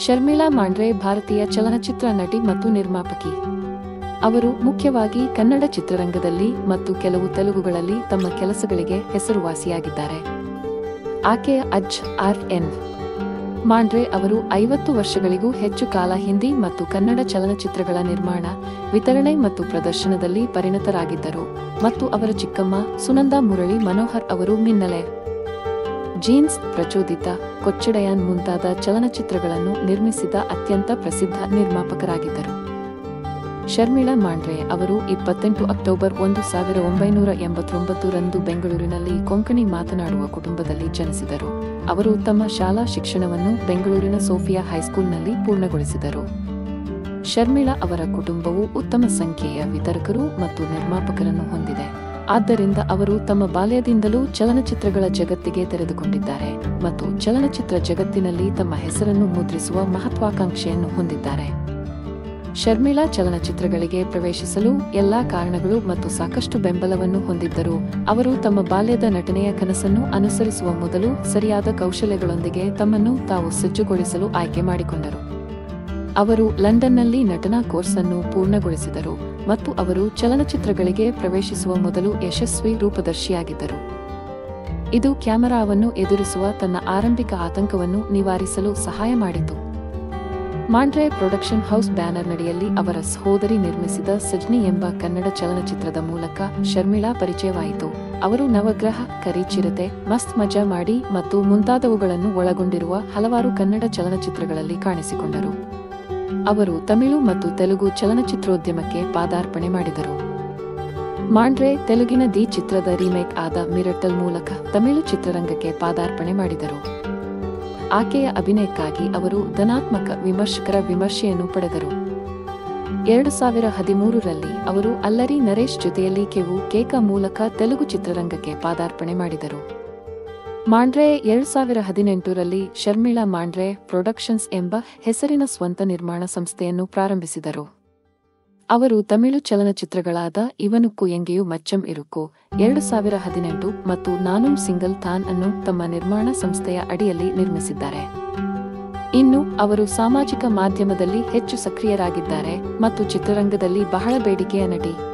ಶರ್ಮಿಳಾ ಮಾಂಡ್ರೆ ಭಾರತೀಯ ಚಲನಚಿತ್ರ ನಟಿ ಮತ್ತು ನಿರ್ಮಾಪಕಿ ಅವರು ಮುಖ್ಯವಾಗಿ ಕನ್ನಡ ಚಿತ್ರರಂಗದಲ್ಲಿ ಮತ್ತು ಕೆಲವು ತೆಲುಗುಗಳಲ್ಲಿ ತಮ್ಮ ಕೆಲಸಗಳಿಗೆ ಹೆಸರುವಾಸಿಯಾಗಿದ್ದಾರೆ ಆಕೆಯ ಅಜ್ ಆರ್ ಎನ್ ಮಾಂಡ್ರೆ ಅವರು ಐವತ್ತು ವರ್ಷಗಳಿಗೂ ಹೆಚ್ಚು ಕಾಲ ಹಿಂದಿ ಮತ್ತು ಕನ್ನಡ ಚಲನಚಿತ್ರಗಳ ನಿರ್ಮಾಣ ವಿತರಣೆ ಮತ್ತು ಪ್ರದರ್ಶನದಲ್ಲಿ ಪರಿಣತರಾಗಿದ್ದರು ಮತ್ತು ಅವರ ಚಿಕ್ಕಮ್ಮ ಸುನಂದಾ ಮುರಳಿ ಮನೋಹರ್ ಅವರು ಮಿನ್ನಲೆ ಜೀನ್ಸ್ ಪ್ರಚೋದಿತ ಕೊಚ್ಚಡಯಾನ್ ಮುಂತಾದ ಚಲನಚಿತ್ರಗಳನ್ನು ನಿರ್ಮಿಸಿದ ಅತ್ಯಂತ ಪ್ರಸಿದ್ಧ ನಿರ್ಮಾಪಕರಾಗಿದ್ದರು ಶರ್ಮಿಳಾ ಮಾಂಡ್ರೆ ಅವರು ಇಪ್ಪತ್ತೆಂಟು ಅಕ್ಟೋಬರ್ ಒಂದು ಸಾವಿರ ಒಂಬೈನೂರ ಎಂಬತ್ತೊಂಬತ್ತು ರಂದು ಬೆಂಗಳೂರಿನಲ್ಲಿ ಕೊಂಕಣಿ ಮಾತನಾಡುವ ಕುಟುಂಬದಲ್ಲಿ ಜನಿಸಿದರು ಅವರು ತಮ್ಮ ಶಾಲಾ ಶಿಕ್ಷಣವನ್ನು ಬೆಂಗಳೂರಿನ ಸೋಫಿಯಾ ಹೈಸ್ಕೂಲ್ನಲ್ಲಿ ಪೂರ್ಣಗೊಳಿಸಿದರು ಶರ್ಮಿಳಾ ಅವರ ಕುಟುಂಬವು ಉತ್ತಮ ಸಂಖ್ಯೆಯ ವಿತರಕರು ಮತ್ತು ನಿರ್ಮಾಪಕರನ್ನು ಹೊಂದಿದೆ ಆದ್ದರಿಂದ ಅವರು ತಮ್ಮ ಬಾಲ್ಯದಿಂದಲೂ ಚಲನಚಿತ್ರಗಳ ಜಗತ್ತಿಗೆ ತೆರೆದುಕೊಂಡಿದ್ದಾರೆ ಮತ್ತು ಚಲನಚಿತ್ರ ಜಗತ್ತಿನಲ್ಲಿ ತಮ್ಮ ಹೆಸರನ್ನು ಮುದ್ರಿಸುವ ಮಹತ್ವಾಕಾಂಕ್ಷೆಯನ್ನು ಹೊಂದಿದ್ದಾರೆ ಶರ್ಮಿಳಾ ಚಲನಚಿತ್ರಗಳಿಗೆ ಪ್ರವೇಶಿಸಲು ಎಲ್ಲಾ ಕಾರಣಗಳು ಮತ್ತು ಸಾಕಷ್ಟು ಬೆಂಬಲವನ್ನು ಹೊಂದಿದ್ದರು ಅವರು ತಮ್ಮ ಬಾಲ್ಯದ ನಟನೆಯ ಕನಸನ್ನು ಅನುಸರಿಸುವ ಮೊದಲು ಸರಿಯಾದ ಕೌಶಲ್ಯಗಳೊಂದಿಗೆ ತಮ್ಮನ್ನು ತಾವು ಸಜ್ಜುಗೊಳಿಸಲು ಆಯ್ಕೆ ಮಾಡಿಕೊಂಡರು ಅವರು ಲಂಡನ್ನಲ್ಲಿ ನಟನಾ ಕೋರ್ಸ್ ಅನ್ನು ಪೂರ್ಣಗೊಳಿಸಿದರು ಮತ್ತು ಅವರು ಚಲನಚಿತ್ರಗಳಿಗೆ ಪ್ರವೇಶಿಸುವ ಮೊದಲು ಯಶಸ್ವಿ ರೂಪದರ್ಶಿಯಾಗಿದ್ದರು ಇದು ಕ್ಯಾಮರಾವನ್ನು ಎದುರಿಸುವ ತನ್ನ ಆರಂಭಿಕ ಆತಂಕವನ್ನು ನಿವಾರಿಸಲು ಸಹಾಯ ಮಾಡಿತು ಮಾಂಡ್ರೆ ಪ್ರೊಡಕ್ಷನ್ ಹೌಸ್ ಬ್ಯಾನರ್ ನಡಿಯಲ್ಲಿ ಅವರ ಸಹೋದರಿ ನಿರ್ಮಿಸಿದ ಸಜ್ನಿ ಎಂಬ ಕನ್ನಡ ಚಲನಚಿತ್ರದ ಮೂಲಕ ಶರ್ಮಿಳಾ ಪರಿಚಯವಾಯಿತು ಅವರು ನವಗ್ರಹ ಕರಿಚಿರತೆ ಮಸ್ತ್ ಮಜಾ ಮಾಡಿ ಮತ್ತು ಮುಂತಾದವುಗಳನ್ನು ಒಳಗೊಂಡಿರುವ ಹಲವಾರು ಕನ್ನಡ ಚಲನಚಿತ್ರಗಳಲ್ಲಿ ಕಾಣಿಸಿಕೊಂಡರು ಅವರು ತಮಿಳು ಮತ್ತು ತೆಲುಗು ಚಲನಚಿತ್ರೋದ್ಯಮಕ್ಕೆ ಪಾದಾರ್ಪಣೆ ಮಾಡಿದರು ಮಾಂಡ್ರೆ ತೆಲುಗಿನ ದಿ ಚಿತ್ರದ ರೀಮೇಕ್ ಆದ ಮಿರಟಲ್ ಮೂಲಕ ತಮಿಳು ಚಿತ್ರರಂಗಕ್ಕೆ ಪಾದಾರ್ಪಣೆ ಮಾಡಿದರು ಆಕೆಯ ಅಭಿನಯಕ್ಕಾಗಿ ಅವರು ಧನಾತ್ಮಕ ವಿಮರ್ಶಕರ ವಿಮರ್ಶೆಯನ್ನು ಪಡೆದರು ಎರಡು ಸಾವಿರ ಹದಿಮೂರರಲ್ಲಿ ಅವರು ಅಲ್ಲರಿ ನರೇಶ್ ಜೊತೆಯಲ್ಲಿ ಕೆವು ಕೇಕ ಮೂಲಕ ತೆಲುಗು ಚಿತ್ರರಂಗಕ್ಕೆ ಪಾದಾರ್ಪಣೆ ಮಾಡಿದರು ಮಾಂಡ್ರೆ ಎರಡು ಸಾವಿರ ಹದಿನೆಂಟರಲ್ಲಿ ಶರ್ಮಿಳಾ ಮಾಂಡ್ರೆ ಪ್ರೊಡಕ್ಷನ್ಸ್ ಎಂಬ ಹೆಸರಿನ ಸ್ವಂತ ನಿರ್ಮಾಣ ಸಂಸ್ಥೆಯನ್ನು ಪ್ರಾರಂಭಿಸಿದರು ಅವರು ತಮಿಳು ಚಲನಚಿತ್ರಗಳಾದ ಇವನುಕ್ಕು ಎಂಗೆಯು ಮಚ್ಚಂ ಇರುಕು ಎರಡು ಸಾವಿರ ಹದಿನೆಂಟು ಮತ್ತು ನಾನುಂ ಸಿಂಗಲ್ ಥಾನ್ ಅನ್ನು ತಮ್ಮ ನಿರ್ಮಾಣ ಸಂಸ್ಥೆಯ ಅಡಿಯಲ್ಲಿ ನಿರ್ಮಿಸಿದ್ದಾರೆ ಇನ್ನು ಅವರು ಸಾಮಾಜಿಕ ಮಾಧ್ಯಮದಲ್ಲಿ ಹೆಚ್ಚು ಸಕ್ರಿಯರಾಗಿದ್ದಾರೆ ಮತ್ತು ಚಿತ್ರರಂಗದಲ್ಲಿ ಬಹಳ ಬೇಡಿಕೆಯ ನಟಿ